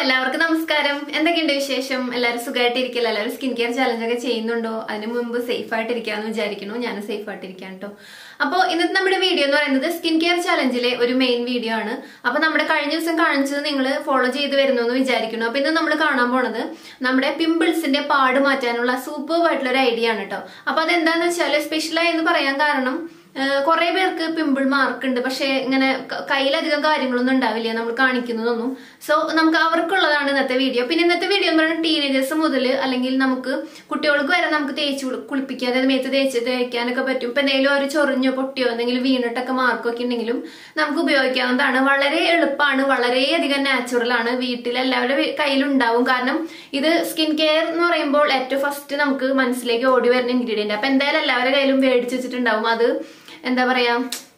എല്ലാവർക്കും നമസ്കാരം എന്തൊക്കെയുണ്ട് വിശേഷം എല്ലാവരും സുഖമായിട്ടിരിക്കില്ല എല്ലാവരും സ്കിൻ കെയർ ചലഞ്ച് ഒക്കെ ചെയ്യുന്നുണ്ടോ അതിന് മുമ്പ് സേഫ് ആയിട്ടിരിക്കാന്ന് വിചാരിക്കുന്നു ഞാൻ സേഫ് ആയിട്ടിരിക്കാൻ കേട്ടോ അപ്പോൾ ഇന്നത്തെ നമ്മുടെ വീഡിയോ എന്ന് പറയുന്നത് സ്കിൻ കെയർ ചലഞ്ചിലെ ഒരു മെയിൻ വീഡിയോ ആണ് അപ്പൊ നമ്മുടെ കഴിഞ്ഞ ദിവസം കാണിച്ചത് നിങ്ങൾ ഫോളോ ചെയ്ത് വരുന്നു എന്ന് വിചാരിക്കുന്നു അപ്പൊ ഇന്ന് നമ്മൾ കാണാൻ പോണത് നമ്മുടെ പിമ്പിൾസിന്റെ പാട് മാറ്റാനുള്ള സൂപ്പർ ആയിട്ടുള്ള ഒരു ഐഡിയ ആണ് കേട്ടോ അപ്പൊ അതെന്താന്ന് വെച്ചാൽ സ്പെഷ്യലായി എന്ന് പറയാൻ കാരണം കുറെ പേർക്ക് പിമ്പിൾ മാർക്ക് ഉണ്ട് പക്ഷെ ഇങ്ങനെ ക- കയ്യിലധികം കാര്യങ്ങളൊന്നും ഉണ്ടാവില്ല നമ്മൾ കാണിക്കുന്നതൊന്നും സോ നമുക്ക് അവർക്കുള്ളതാണ് ഇന്നത്തെ വീഡിയോ പിന്നെ ഇന്നത്തെ വീഡിയോ എന്ന് പറയുന്നത് ടീനേജേഴ്സ് മുതൽ അല്ലെങ്കിൽ നമുക്ക് കുട്ടികൾക്ക് വരെ നമുക്ക് തേച്ച് കുളി- കുളിപ്പിക്കാൻ അതായത് മേത്ത് തേച്ച് തേക്കാനൊക്കെ പറ്റും ഇപ്പൊ എന്തെങ്കിലും ഒരു ചൊറിഞ്ഞോ പൊട്ടിയോ എന്തെങ്കിലും വീണിട്ടൊക്കെ മാർക്കൊക്കെ ഉണ്ടെങ്കിലും നമുക്ക് ഉപയോഗിക്കാവുന്നതാണ് വളരെ എളുപ്പമാണ് വളരെയധികം നാച്ചുറൽ ആണ് വീട്ടിൽ എല്ലാവരുടെ വീ- കയ്യിലുണ്ടാവും കാരണം ഇത് സ്കിൻ കെയർ എന്ന് പറയുമ്പോൾ ഏറ്റവും ഫസ്റ്റ് നമുക്ക് മനസ്സിലേക്ക് ഓടി വരുന്ന ഇൻഗ്രീഡിയന്റ് അപ്പൊ എന്തായാലും എല്ലാവരുടെ കയ്യിലും മേടിച്ച് വെച്ചിട്ടുണ്ടാവും അത് എന്താ പറയാ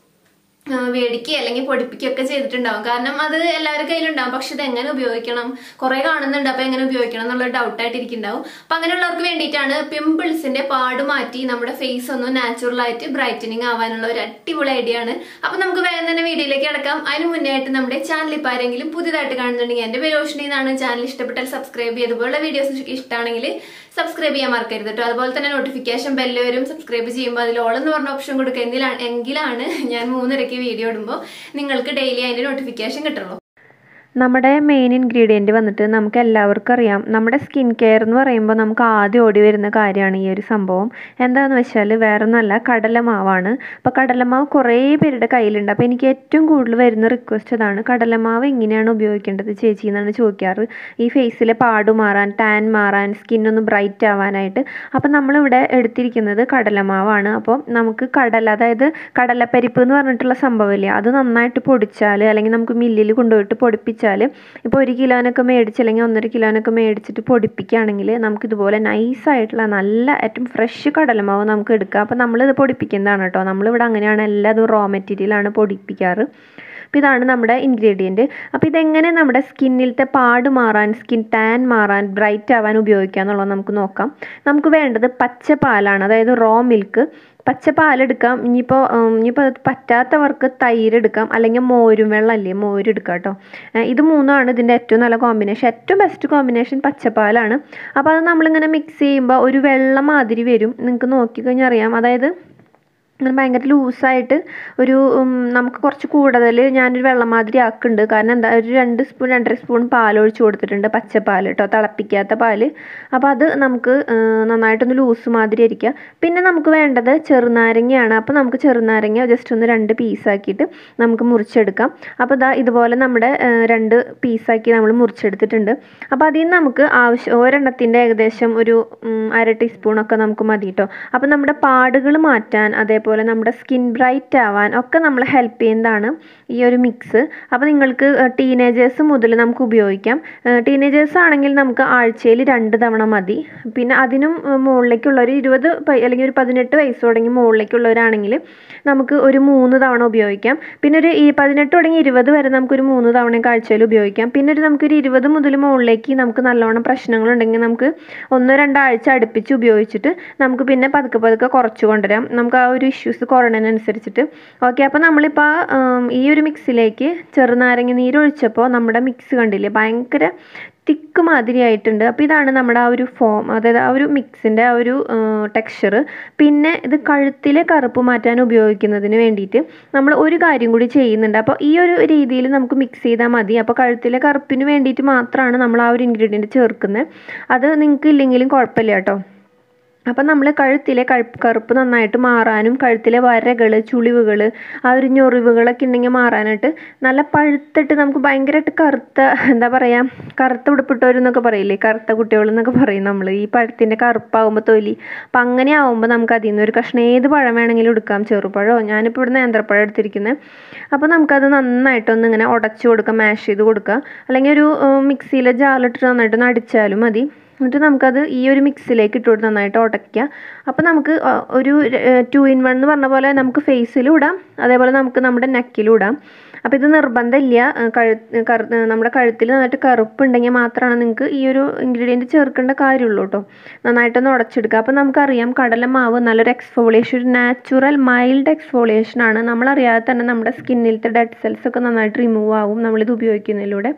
ആ, മേടിക്കുക അല്ലെങ്കിൽ പൊടിപ്പിക്കുകയൊക്കെ ചെയ്തിട്ടുണ്ടാവും കാരണം അത് എല്ലാവരുടെ കയ്യിലുണ്ടാവും പക്ഷെ ഇത് എങ്ങനെ ഉപയോഗിക്കണം കുറെ കാണുന്നുണ്ട് അപ്പൊ എങ്ങനെ ഉപയോഗിക്കണം എന്നുള്ള ഡൗട്ട് ആയിട്ട് ഇരിക്കുന്നുണ്ടാവും അപ്പൊ അങ്ങനെയുള്ളവർക്ക് വേണ്ടിയിട്ടാണ് പിമ്പിൾസിന്റെ പാട് മാറ്റി നമ്മുടെ ഫേസ് ഒന്ന് നാച്ചുറൽ ആയിട്ട് ബ്രൈറ്റനിങ് ആവാനുള്ള ഒരു അടിപൊളി ഐഡിയ ആണ് അപ്പൊ നമുക്ക് വേഗം തന്നെ വീഡിയോയിലേക്ക് കിടക്കാം അതിന് മുന്നേ ആയിട്ട് നമ്മുടെ ചാനൽ ഇപ്പൊ ആരെങ്കിലും പുതിയതായിട്ട് കാണുന്നുണ്ടെങ്കിൽ എന്റെ പേര് റോഷിനി എന്നാണ് ചാനൽ ഇഷ്ടപ്പെട്ടാൽ സബ്സ്ക്രൈബ് ചെയ്ത് ഇതുപോലുള്ള വീഡിയോസ് ഇഷ്ടമാണെങ്കിൽ സബ്സ്ക്രൈബ് ചെയ്യാൻ മറക്കരുത് കേട്ടോ അതുപോലെ തന്നെ നോട്ടിഫിക്കേഷൻ ബെല്ല് വരും സബ്സ്ക്രൈബ് ചെയ്യുമ്പോൾ അതിൽ ഓൾ എന്ന് പറഞ്ഞ ഓപ്ഷൻ കൊടുക്കുക എന്തിലാണ് എങ്കിലാണ് ഞാൻ മൂന്നരയ്ക്ക് വീഡിയോ ഇടുമ്പോൾ നിങ്ങൾക്ക് ഡെയിലി അതിന്റെ നോട്ടിഫിക്കേഷൻ കിട്ടുള്ളൂ നമ്മുടെ മെയിൻ ഇൻഗ്രീഡിയൻറ്റ് വന്നിട്ട് നമുക്ക് എല്ലാവർക്കും അറിയാം നമ്മുടെ സ്കിൻ കെയർ എന്ന് പറയുമ്പോൾ നമുക്ക് ആദ്യം ഓടി വരുന്ന കാര്യമാണ് ഈ ഒരു സംഭവം എന്താണെന്ന് വെച്ചാൽ വേറെ ഒന്നല്ല കടലമാവാണ് അപ്പോൾ കടലമാവ് കുറേ പേരുടെ കയ്യിലുണ്ട് അപ്പോൾ എനിക്ക് ഏറ്റവും കൂടുതൽ വരുന്ന റിക്വസ്റ്റ് അതാണ് കടലമാവ് എങ്ങനെയാണ് ഉപയോഗിക്കേണ്ടത് ചേച്ചി എന്നാണ് ചോദിക്കാറ് ഈ ഫേസിലെ പാട് മാറാൻ ടാൻ മാറാൻ സ്കിൻ ഒന്ന് ബ്രൈറ്റ് ആവാനായിട്ട് അപ്പോൾ നമ്മളിവിടെ എടുത്തിരിക്കുന്നത് കടലമാവാണ് അപ്പോൾ നമുക്ക് കടല അതായത് കടലപ്പരിപ്പ് എന്ന് പറഞ്ഞിട്ടുള്ള സംഭവമില്ലേ അത് നന്നായിട്ട് പൊടിച്ചാൽ അല്ലെങ്കിൽ നമുക്ക് മില്ലിൽ കൊണ്ടുപോയിട്ട് പൊടിപ്പിച്ചാൽ ഇപ്പോൾ ഒരു കിലോനൊക്കെ മേടിച്ച് അല്ലെങ്കിൽ ഒന്നര കിലോനൊക്കെ മേടിച്ചിട്ട് പൊടിപ്പിക്കുകയാണെങ്കിൽ നമുക്ക് ഇതുപോലെ നൈസായിട്ടുള്ള നല്ല ഏറ്റവും ഫ്രഷ് കടലമാവ് നമുക്ക് എടുക്കാം അപ്പോൾ നമ്മളിത് പൊടിപ്പിക്കുന്നതാണ് കേട്ടോ നമ്മളിവിടെ അങ്ങനെയാണ് എല്ലാതും റോ മെറ്റീരിയലാണ് പൊടിപ്പിക്കാറ് അപ്പോൾ ഇതാണ് നമ്മുടെ ഇൻഗ്രീഡിയൻറ്റ് അപ്പോൾ ഇതെങ്ങനെ നമ്മുടെ സ്കിന്നിലത്തെ പാട് മാറാൻ സ്കിൻ ടാൻ മാറാൻ ബ്രൈറ്റ് ആവാൻ ഉപയോഗിക്കുക എന്നുള്ളത് നമുക്ക് നോക്കാം നമുക്ക് വേണ്ടത് പച്ച പാലാണ് അതായത് റോ മിൽക്ക് പച്ച പാലെടുക്കാം ഇനിയിപ്പോൾ ഇനിയിപ്പോൾ അത് പറ്റാത്തവർക്ക് തൈര് എടുക്കാം അല്ലെങ്കിൽ മോരും വെള്ളം അല്ലേ മോര് എടുക്കാം കേട്ടോ ഏഹ് ഇത് മൂന്നുമാണ് ഇതിൻ്റെ ഏറ്റവും നല്ല കോമ്പിനേഷൻ ഏറ്റവും ബെസ്റ്റ് കോമ്പിനേഷൻ പച്ചപ്പാലാണ് അപ്പോൾ അത് നമ്മളിങ്ങനെ മിക്സ് ചെയ്യുമ്പോൾ ഒരു വെള്ളം മാതിരി വരും നിങ്ങൾക്ക് നോക്കിക്കഴിഞ്ഞാൽ അറിയാം അതായത് അങ്ങനെ ഭയങ്കര ലൂസായിട്ട് ഒരു ഉം, നമുക്ക് കുറച്ച് കൂടുതൽ ഞാനൊരു വെള്ളം മാതിരി ആക്കുന്നുണ്ട് കാരണം എന്താ ഒരു രണ്ട് സ്പൂൺ രണ്ടര സ്പൂൺ പാൽ ഒഴിച്ച് കൊടുത്തിട്ടുണ്ട് പച്ചപ്പാൽ കേട്ടോ തിളപ്പിക്കാത്ത പാൽ അപ്പോൾ അത് നമുക്ക് ആ, നന്നായിട്ടൊന്ന് ലൂസ് മാതിരി ഇരിക്കുക പിന്നെ നമുക്ക് വേണ്ടത് ചെറുനാരങ്ങയാണ് അപ്പോൾ നമുക്ക് ചെറുനാരങ്ങ ജസ്റ്റ് ഒന്ന് രണ്ട് പീസാക്കിയിട്ട് നമുക്ക് മുറിച്ചെടുക്കാം അപ്പോൾ ഇതാ ഇതുപോലെ നമ്മുടെ ആ, രണ്ട് പീസാക്കി നമ്മൾ മുറിച്ചെടുത്തിട്ടുണ്ട് അപ്പോൾ അതിൽ നിന്ന് നമുക്ക് ആവശ്യം ഒരെണ്ണത്തിൻ്റെ ഏകദേശം ഒരു ഉം, അര ടീസ്പൂണൊക്കെ നമുക്ക് മതി കേട്ടോ അപ്പോൾ നമ്മുടെ പാടുകൾ മാറ്റാൻ അതേപോലെ നമ്മുടെ സ്കിൻ ബ്രൈറ്റ് ആവാൻ ഒക്കെ നമ്മളെ ഹെൽപ്പ് ചെയ്യുന്നതാണ് ഈ ഒരു മിക്സ് അപ്പോൾ നിങ്ങൾക്ക് ടീനേജേഴ്സ് മുതൽ നമുക്ക് ഉപയോഗിക്കാം ടീനേജേഴ്സ് ആണെങ്കിൽ നമുക്ക് ആഴ്ചയിൽ രണ്ട് തവണ മതി പിന്നെ അതിനും ഏഹ്, മുകളിലേക്കുള്ള ഒരു ഇരുപത് പ- അല്ലെങ്കിൽ ഒരു പതിനെട്ട് വയസ്സ് തുടങ്ങി മുകളിലേക്കുള്ളവരാണെങ്കിൽ നമുക്ക് ഒരു മൂന്ന് തവണ ഉപയോഗിക്കാം പിന്നെ ഒരു ഈ പതിനെട്ട് തുടങ്ങി ഇരുപത് വരെ നമുക്കൊരു മൂന്ന് തവണയൊക്കെ ആഴ്ചയിൽ ഉപയോഗിക്കാം പിന്നെ ഒരു നമുക്കൊരു ഇരുപത് മുതൽ മുകളിലേക്ക് നമുക്ക് നല്ലോണം പ്രശ്നങ്ങളുണ്ടെങ്കിൽ നമുക്ക് ഒന്നോ രണ്ടാഴ്ച അടുപ്പിച്ച് ഉപയോഗിച്ചിട്ട് നമുക്ക് പിന്നെ പതുക്കെ പതുക്കെ കുറച്ച് കൊണ്ടുവരാം നമുക്ക് ആ ഒരു ഇഷ്യൂസ് കുറയുന്നതിനനുസരിച്ചിട്ട് ഓക്കെ അപ്പോൾ നമ്മളിപ്പോൾ ആം, ഈ ഒരു മിക്സിലേക്ക് ചെറുനാരങ്ങ നീര് ഒഴിച്ചപ്പോൾ നമ്മുടെ മിക്സ് കണ്ടില്ലേ ഭയങ്കര തിക്ക് മാതിരി ആയിട്ടുണ്ട് അപ്പോൾ ഇതാണ് നമ്മുടെ ആ ഒരു ഫോം അതായത് ആ ഒരു മിക്സിൻ്റെ ആ ഒരു ടെക്സ്ചർ പിന്നെ ഇത് കഴുത്തിലെ കറുപ്പ് മാറ്റാൻ ഉപയോഗിക്കുന്നതിന് വേണ്ടിയിട്ട് നമ്മൾ ഒരു കാര്യം കൂടി ചെയ്യുന്നുണ്ട് അപ്പോൾ ഈ ഒരു രീതിയിൽ നമുക്ക് മിക്സ് ചെയ്താൽ മതി അപ്പോൾ കഴുത്തിലെ കറുപ്പിന് വേണ്ടിയിട്ട് മാത്രമാണ് നമ്മൾ ആ ഒരു ഇൻഗ്രീഡിയൻറ്റ് ചേർക്കുന്നത് അത് നിങ്ങൾക്ക് ഇല്ലെങ്കിലും കുഴപ്പമില്ല കേട്ടോ അപ്പം നമ്മൾ കഴുത്തിലെ കഴുപ്പ് കറുപ്പ് നന്നായിട്ട് മാറാനും കഴുത്തിലെ വരകൾ ചുളിവുകൾ ആ ഒരു ഞൊറിവുകളൊക്കെ ഉണ്ടെങ്കിൽ മാറാനായിട്ട് നല്ല പഴുത്തിട്ട് നമുക്ക് ഭയങ്കരമായിട്ട് കറുത്ത എന്താ പറയുക കറുത്ത ഉടുപ്പിട്ടവരെന്നൊക്കെ പറയില്ലേ കറുത്ത കുട്ടികളെന്നൊക്കെ പറയും നമ്മൾ ഈ പഴത്തിൻ്റെ കറുപ്പാകുമ്പോൾ തൊലി അപ്പം അങ്ങനെ ആകുമ്പോൾ നമുക്ക് അതിൽ നിന്ന് ഒരു കഷ്ണം ഏത് പഴം വേണമെങ്കിലും എടുക്കാം ചെറുപഴമോ ഞാനിപ്പോൾ ഇവിടെ നേന്ത്രപ്പഴം എടുത്തിരിക്കുന്നത് അപ്പോൾ നമുക്കത് നന്നായിട്ടൊന്ന് ഇങ്ങനെ ഉടച്ചു കൊടുക്കാം മാഷ് ചെയ്ത് കൊടുക്കുക അല്ലെങ്കിൽ ഒരു മിക്സിയിലെ ജാറിലിട്ടിട്ട് നന്നായിട്ട് ഒന്ന് അടിച്ചാലും മതി എന്നിട്ട് നമുക്കത് ഈ ഒരു മിക്സിലേക്ക് ഇട്ട് കൊടുത്ത് നന്നായിട്ട് ഉടയ്ക്കുക അപ്പോൾ നമുക്ക് ആ, ഒരു ടു ഇൻ വൺ എന്ന് പറഞ്ഞ പോലെ നമുക്ക് ഫേസിലും ഇടാം അതേപോലെ നമുക്ക് നമ്മുടെ നെക്കിലും ഇടാം അപ്പോൾ ഇത് നിർബന്ധമില്ല ആ, കഴു കറു നമ്മുടെ കഴുത്തിൽ നന്നായിട്ട് കറുപ്പുണ്ടെങ്കിൽ മാത്രമാണ് നിങ്ങൾക്ക് ഈ ഒരു ഇൻഗ്രീഡിയൻറ്റ് ചേർക്കേണ്ട കാര്യമുള്ളൂ കേട്ടോ നന്നായിട്ടൊന്ന് ഉടച്ചെടുക്കുക അപ്പോൾ നമുക്കറിയാം കടലമാവ് നല്ലൊരു എക്സ്ഫോളിയേഷൻ ഒരു നാച്ചുറൽ മൈൽഡ് എക്സ്ഫോളിയേഷൻ ആണ് നമ്മളറിയാതെ തന്നെ നമ്മുടെ സ്കിന്നിലത്തെ ഡെഡ് സെൽസ് ഒക്കെ നന്നായിട്ട് റിമൂവ് ആവും നമ്മളിത് ഉപയോഗിക്കുന്നതിലൂടെ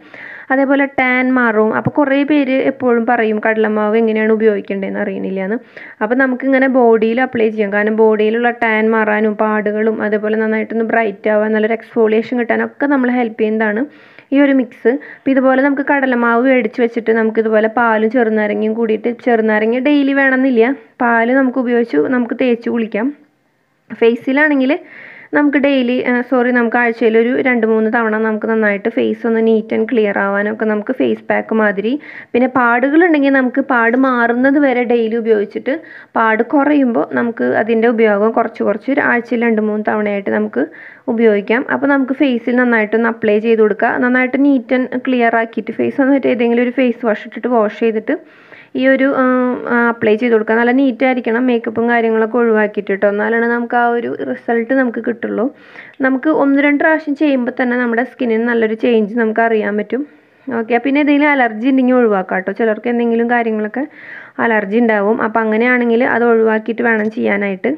അതേപോലെ ടാൻ മാറും അപ്പോൾ കുറേ പേര് എപ്പോഴും പറയും കടലമാവ് എങ്ങനെയാണ് ഉപയോഗിക്കേണ്ടതെന്ന് അറിയണില്ല എന്ന് അപ്പോൾ നമുക്കിങ്ങനെ ബോഡിയിൽ അപ്ലൈ ചെയ്യാം കാരണം ബോഡിയിലുള്ള ടാൻ മാറാനും പാടുകളും അതേപോലെ നന്നായിട്ടൊന്ന് ബ്രൈറ്റ് ആവാൻ നല്ലൊരു എക്സ്ഫോളിയേഷൻ കിട്ടാനൊക്കെ നമ്മളെ ഹെൽപ്പ് ചെയ്യുന്നതാണ് ഈ ഒരു മിക്സ് അപ്പോൾ ഇതുപോലെ നമുക്ക് കടലമാവ് മേടിച്ച് വെച്ചിട്ട് നമുക്ക് ഇതുപോലെ പാലും ചെറുനാരങ്ങയും കൂടിയിട്ട് ചെറുനാരങ്ങ ഡെയിലി വേണമെന്നില്ല പാല് നമുക്ക് ഉപയോഗിച്ച് നമുക്ക് തേച്ച് കുളിക്കാം ഫേസിലാണെങ്കിൽ നമുക്ക് ഡെയിലി സോറി നമുക്ക് ആഴ്ചയിൽ ഒരു രണ്ട് മൂന്ന് തവണ നമുക്ക് നന്നായിട്ട് ഫേസ് ഒന്ന് നീറ്റ് ആൻഡ് ക്ലിയർ ആവാനൊക്കെ നമുക്ക് ഫേസ് പാക്ക് മാതിരി പിന്നെ പാടുകളുണ്ടെങ്കിൽ നമുക്ക് പാട് മാറുന്നത് വരെ ഡെയിലി ഉപയോഗിച്ചിട്ട് പാട് കുറയുമ്പോൾ നമുക്ക് അതിൻ്റെ ഉപയോഗം കുറച്ച് കുറച്ച് ഒരു ആഴ്ചയിൽ രണ്ട് മൂന്ന് തവണയായിട്ട് നമുക്ക് ഉപയോഗിക്കാം അപ്പോൾ നമുക്ക് ഫേസിൽ നന്നായിട്ടൊന്ന് അപ്ലൈ ചെയ്ത് കൊടുക്കുക നന്നായിട്ട് നീറ്റ് ആൻഡ് ക്ലിയർ ആക്കിയിട്ട് ഫേസ് വന്നിട്ട് ഏതെങ്കിലും ഒരു ഫേസ് വാഷ് ഇട്ടിട്ട് വാഷ് ചെയ്തിട്ട് ഈ ഒരു അപ്ലൈ ചെയ്ത് കൊടുക്കുക നല്ല നീറ്റ് ആയിരിക്കണം മേക്കപ്പും കാര്യങ്ങളൊക്കെ ഒഴിവാക്കിയിട്ട് കേട്ടോ എന്നാലാണ് നമുക്ക് ആ ഒരു റിസൾട്ട് നമുക്ക് കിട്ടുള്ളൂ നമുക്ക് ഒന്ന് രണ്ട് പ്രാവശ്യം ചെയ്യുമ്പോൾ തന്നെ നമ്മുടെ സ്കിന്നിന് നല്ലൊരു ചേഞ്ച് നമുക്ക് അറിയാൻ പറ്റും ഓക്കെ പിന്നെ എന്തെങ്കിലും അലർജി ഉണ്ടെങ്കിൽ ഒഴിവാക്കാം കേട്ടോ ചിലർക്ക് എന്തെങ്കിലും കാര്യങ്ങളൊക്കെ അലർജി ഉണ്ടാവും അപ്പോൾ അങ്ങനെയാണെങ്കിൽ അത് ഒഴിവാക്കിയിട്ട് വേണം ചെയ്യാനായിട്ട്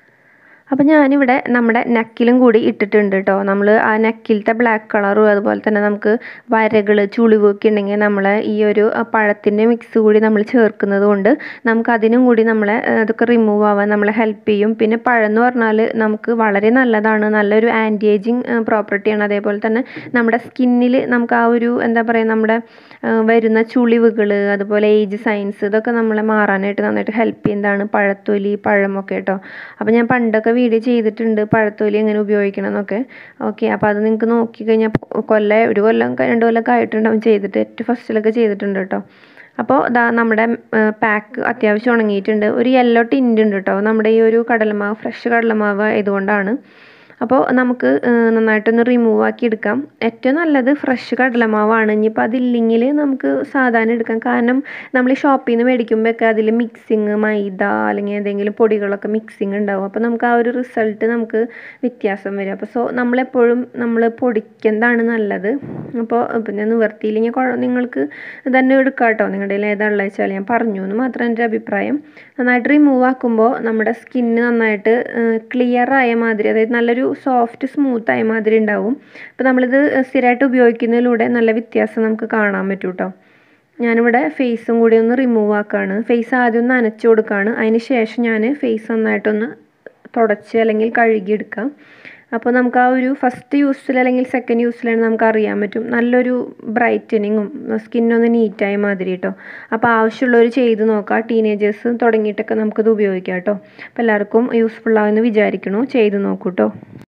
അപ്പോൾ ഞാനിവിടെ നമ്മുടെ നെക്കിലും കൂടി ഇട്ടിട്ടുണ്ട് കേട്ടോ നമ്മൾ ആ നെക്കിലത്തെ ബ്ലാക്ക് കളറും അതുപോലെ തന്നെ നമുക്ക് വരകൾ ചുളിവൊക്കെ ഉണ്ടെങ്കിൽ നമ്മൾ ഈ ഒരു പഴത്തിൻ്റെ മിക്സ് കൂടി നമ്മൾ ചേർക്കുന്നത് കൊണ്ട് നമുക്ക് അതിനും കൂടി നമ്മളെ അതൊക്കെ റിമൂവ് ആവാൻ നമ്മളെ ഹെൽപ്പ് ചെയ്യും പിന്നെ പഴം എന്ന് പറഞ്ഞാൽ നമുക്ക് വളരെ നല്ലതാണ് നല്ലൊരു ആൻറ്റി ഏജിങ് പ്രോപ്പർട്ടിയാണ് അതേപോലെ തന്നെ നമ്മുടെ സ്കിന്നിൽ നമുക്ക് ആ ഒരു എന്താ പറയുക നമ്മുടെ വരുന്ന ചുളിവുകൾ അതുപോലെ ഏജ് സൈൻസ് ഇതൊക്കെ നമ്മളെ മാറാനായിട്ട് നന്നായിട്ട് ഹെൽപ്പ് ചെയ്യുന്നതാണ് പഴത്തൊലി പഴമൊക്കെ കേട്ടോ അപ്പോൾ ഞാൻ പണ്ടൊക്കെ വീഡിയോ ചെയ്തിട്ടുണ്ട് പഴത്തൊലി എങ്ങനെ ഉപയോഗിക്കണം എന്നൊക്കെ ഓക്കെ അപ്പോൾ അത് നിങ്ങൾക്ക് നോക്കിക്കഴിഞ്ഞാൽ കൊല്ലം ഒരു കൊല്ലം രണ്ട് കൊല്ലമൊക്കെ ആയിട്ടുണ്ടാവും ചെയ്തിട്ട് ഏറ്റവും ഫസ്റ്റിലൊക്കെ ചെയ്തിട്ടുണ്ട് കേട്ടോ അപ്പോൾ ദാ നമ്മുടെ പാക്ക് അത്യാവശ്യം ഉണങ്ങിയിട്ടുണ്ട് ഒരു യെല്ലോ ടിൻ്റ് ഉണ്ട് കേട്ടോ നമ്മുടെ ഈ ഒരു കടലമാവ് ഫ്രഷ് കടലമാവ് ആയതുകൊണ്ടാണ് അപ്പോൾ നമുക്ക് നന്നായിട്ടൊന്ന് റിമൂവ് ആക്കി എടുക്കാം ഏറ്റവും നല്ലത് ഫ്രഷ് കടലമാവാണ് ഇനിയിപ്പോൾ അതില്ലെങ്കിൽ നമുക്ക് സാധാരണ എടുക്കാം കാരണം നമ്മൾ ഈ ഷോപ്പിൽ നിന്ന് മേടിക്കുമ്പോഴൊക്കെ അതിൽ മിക്സിങ് മൈദ അല്ലെങ്കിൽ എന്തെങ്കിലും പൊടികളൊക്കെ മിക്സിങ് ഉണ്ടാവും അപ്പോൾ നമുക്ക് ആ ഒരു റിസൾട്ട് നമുക്ക് വ്യത്യാസം വരും അപ്പോൾ സോ നമ്മളെപ്പോഴും നമ്മൾ പൊടിക്കുന്നതാണ് നല്ലത് അപ്പോൾ പിന്നെ നിവർത്തിയില്ലെങ്കിൽ നിങ്ങൾക്ക് തന്നെ എടുക്കാം കേട്ടോ നിങ്ങളുടെ കയ്യിൽ ഏതാണെന്ന് വെച്ചാൽ ഞാൻ പറഞ്ഞു എന്ന് മാത്രം എൻ്റെ അഭിപ്രായം നന്നായിട്ട് റിമൂവ് ആക്കുമ്പോൾ നമ്മുടെ സ്കിന്ന് നന്നായിട്ട് ക്ലിയർ ആയ മാതിരി അതായത് നല്ലൊരു സോഫ്റ്റ് സ്മൂത്ത് ആയ മാതിരി ഉണ്ടാവും അപ്പോൾ നമ്മളിത് സ്ഥിരമായിട്ട് ഉപയോഗിക്കുന്നതിലൂടെ നല്ല വ്യത്യാസം നമുക്ക് കാണാൻ പറ്റും കേട്ടോ ഞാനിവിടെ ഫേസും കൂടി ഒന്ന് റിമൂവ് ആക്കുകയാണ് ഫേസ് ആദ്യം ഒന്ന് നനച്ചു കൊടുക്കുകയാണ് അതിന് ശേഷം ഞാൻ ഫേസ് നന്നായിട്ടൊന്ന് തുടച്ച് അല്ലെങ്കിൽ കഴുകിയെടുക്കാം അപ്പോൾ നമുക്ക് ആ ഒരു ഫസ്റ്റ് യൂസിൽ അല്ലെങ്കിൽ സെക്കൻഡ് യൂസിലാണ് നമുക്ക് അറിയാൻ പറ്റും നല്ലൊരു ബ്രൈറ്റനിങ്ങും സ്കിന്നൊന്ന് നീറ്റായ മാതിരി കേട്ടോ അപ്പോൾ ആവശ്യമുള്ളവർ ചെയ്ത് നോക്കാം ടീനേജേഴ്സ് തുടങ്ങിയിട്ടൊക്കെ നമുക്കത് ഉപയോഗിക്കാം കേട്ടോ അപ്പോൾ എല്ലാവർക്കും യൂസ്ഫുൾ ആവുമെന്ന് വിചാരിക്കണു ചെയ്ത് നോക്കൂ കേട്ടോ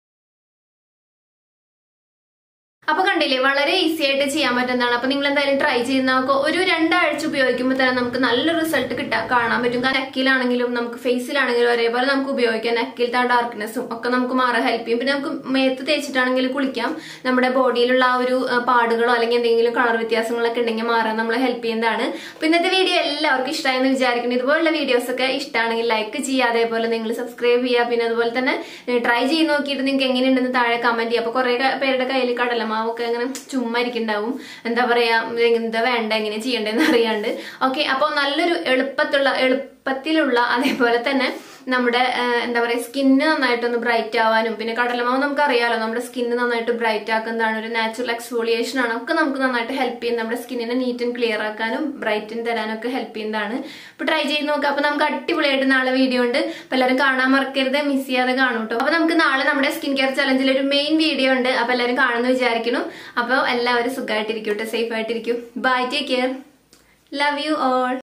അപ്പൊ കണ്ടില്ലേ വളരെ ഈസി ആയിട്ട് ചെയ്യാൻ പറ്റുന്നതാണ് അപ്പൊ നിങ്ങൾ എന്തായാലും ട്രൈ ചെയ്ത് നോക്കുക ഒരു രണ്ടാഴ്ച ഉപയോഗിക്കുമ്പോൾ തന്നെ നമുക്ക് നല്ല റിസൾട്ട് കിട്ടാൻ കാണാൻ പറ്റും കാരണം നെക്കിലാണെങ്കിലും നമുക്ക് ഫേസിലാണെങ്കിലും ഒരേപോലെ നമുക്ക് ഉപയോഗിക്കാം നെക്കിലത്തെ ആ ഡാർക്ക്നെസ്സും ഒക്കെ നമുക്ക് മാറാൻ ഹെൽപ്പ് ചെയ്യും പിന്നെ നമുക്ക് മേത്ത് തേച്ചിട്ടാണെങ്കിൽ കുളിക്കാം നമ്മുടെ ബോഡിയിലുള്ള ആ ഒരു ആ, പാടുകളോ അല്ലെങ്കിൽ എന്തെങ്കിലും കളർ വ്യത്യാസങ്ങളൊക്കെ ഉണ്ടെങ്കിൽ മാറാൻ നമ്മളെ ഹെൽപ്പ് ചെയ്യുന്നതാണ് അപ്പൊ ഇന്നത്തെ വീഡിയോ എല്ലാവർക്കും ഇഷ്ടമായെന്ന് വിചാരിക്കുന്നു ഇതുപോലുള്ള വീഡിയോസ് ഒക്കെ ഇഷ്ടമാണെങ്കിൽ ലൈക്ക് ചെയ്യുക അതേപോലെ നിങ്ങൾ സബ്സ്ക്രൈബ് ചെയ്യുക പിന്നെ അതുപോലെ തന്നെ ട്രൈ ചെയ്ത് നോക്കിയിട്ട് നിങ്ങൾക്ക് എങ്ങനെയുണ്ടെന്ന് താഴെ കമന്റ് ചെയ്യുക അപ്പൊ കുറെ പേരുടെ കയ്യിൽ കടലമാവൊക്കെ അങ്ങനെ ചുമ്മാ ഇരിക്കുന്നുണ്ടാവും എന്താ പറയാ എന്താ വേണ്ട എങ്ങനെ ചെയ്യണ്ടെന്ന് അറിയാണ്ട് ഓക്കെ അപ്പോൾ നല്ലൊരു എളുപ്പത്തുള്ള എളുപ്പത്തിലുള്ള അതേപോലെ തന്നെ നമ്മുടെ ആ, എന്താ പറയാ സ്കിന്ന് നന്നായിട്ടൊന്ന് ബ്രൈറ്റ് ആവാനും പിന്നെ കടലമാവ് നമുക്ക് അറിയാലോ നമ്മുടെ സ്കിന്ന് നന്നായിട്ട് ബ്രൈറ്റ് ആക്കുന്നതാണ് ഒരു നാച്ചുറൽ എക്സ്ഫോളിയേഷൻ ആണ് ഒക്കെ നമുക്ക് നന്നായിട്ട് ഹെൽപ്പ് ചെയ്യും നമ്മുടെ സ്കിന്നിനെ നീറ്റ് ആൻഡ് ക്ലിയർ ആക്കാനും ബ്രൈറ്റൻ തരാനും ഒക്കെ ഹെൽപ്പ് ചെയ്യുന്നതാണ് അപ്പൊ ട്രൈ ചെയ്ത് നോക്കാം അപ്പൊ നമുക്ക് അടിപൊളിയായിട്ട് നാളെ വീഡിയോ ഉണ്ട് അപ്പൊ എല്ലാവരും കാണാൻ മറക്കരുത് മിസ് ചെയ്യാതെ കാണും കേട്ടോ അപ്പൊ നമുക്ക് നാളെ നമ്മുടെ സ്കിൻ കെയർ ചലഞ്ചിൽ ഒരു മെയിൻ വീഡിയോ ഉണ്ട് അപ്പൊ എല്ലാവരും കാണുമെന്ന് വിചാരിക്കുന്നു അപ്പൊ എല്ലാവരും സുഖമായിട്ടിരിക്കും കേട്ടോ സേഫ് ആയിട്ടിരിക്കും bye take care love you all